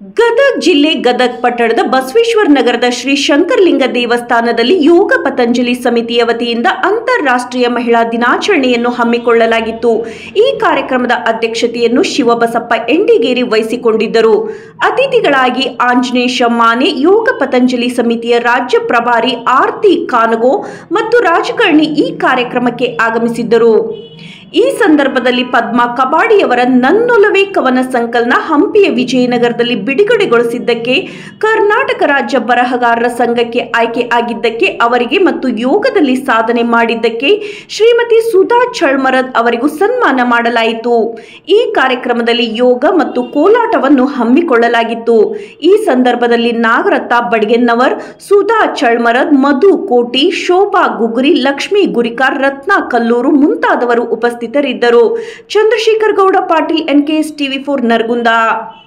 ಗದಗ್ ಜಿಲ್ಲೆ ಗದಗ್ ಪಟ್ಟಣದ ಬಸವೇಶ್ವರ ನಗರದ ಶ್ರೀ ಶಂಕರಲಿಂಗ ದೇವಸ್ಥಾನದಲ್ಲಿ ಯೋಗ ಪತಂಜಲಿ ಸಮಿತಿಯ ವತಿಯಿಂದ ಅಂತಾರಾಷ್ಟ್ರೀಯ ಮಹಿಳಾ ದಿನಾಚರಣೆಯನ್ನು ಹಮ್ಮಿಕೊಳ್ಳಲಾಗಿತ್ತು ಈ ಕಾರ್ಯಕ್ರಮದ ಅಧ್ಯಕ್ಷತೆಯನ್ನು ಶಿವಬಸಪ್ಪ ಎಂಡಿಗೇರಿ ವಹಿಸಿಕೊಂಡಿದ್ದರು ಅತಿಥಿಗಳಾಗಿ ಆಂಜನೇಶ ಮಾನೆ ಯೋಗ ಪತಂಜಲಿ ಸಮಿತಿಯ ರಾಜ್ಯ ಪ್ರಭಾರಿ ಆರ್ತಿ ಕಾನಗೋ ಮತ್ತು ರಾಜಕಾರಣಿ ಈ ಕಾರ್ಯಕ್ರಮಕ್ಕೆ ಆಗಮಿಸಿದ್ದರು ಈ ಸಂದರ್ಭದಲ್ಲಿ ಪದ್ಮಾ ಕಬಾಡಿಯವರ ನನ್ನೊಲವೇ ಕವನ ಸಂಕಲನ ಹಂಪಿಯ ವಿಜಯನಗರದಲ್ಲಿ ಬಿಡುಗಡೆಗೊಳಿಸಿದ್ದಕ್ಕೆ ಕರ್ನಾಟಕ ರಾಜ್ಯ ಬರಹಗಾರರ ಸಂಘಕ್ಕೆ ಆಯ್ಕೆ ಆಗಿದ್ದಕ್ಕೆ ಅವರಿಗೆ ಮತ್ತು ಯೋಗದಲ್ಲಿ ಸಾಧನೆ ಮಾಡಿದ್ದಕ್ಕೆ ಶ್ರೀಮತಿ ಸುಧಾ ಚಳ್ಮರದ್ ಅವರಿಗೂ ಸನ್ಮಾನ ಮಾಡಲಾಯಿತು ಈ ಕಾರ್ಯಕ್ರಮದಲ್ಲಿ ಯೋಗ ಮತ್ತು ಕೋಲಾಟವನ್ನು ಹಮ್ಮಿಕೊಳ್ಳಲಾಗಿತ್ತು ಈ ಸಂದರ್ಭದಲ್ಲಿ ನಾಗರತ್ನ ಬಡ್ಗೆನ್ನವರ್ ಸುಧಾ ಚಳ್ಮರದ್ ಮಧು ಕೋಟಿ ಶೋಭಾ ಗುಗುರಿ ಲಕ್ಷ್ಮೀ ಗುರಿಕಾರ್ ರತ್ನ ಕಲ್ಲೂರು ಮುಂತಾದವರು ಉಪಸ್ಥಿತರಿದ್ದರು Chandrashekhar Gowda Patil NKS TV four Nargund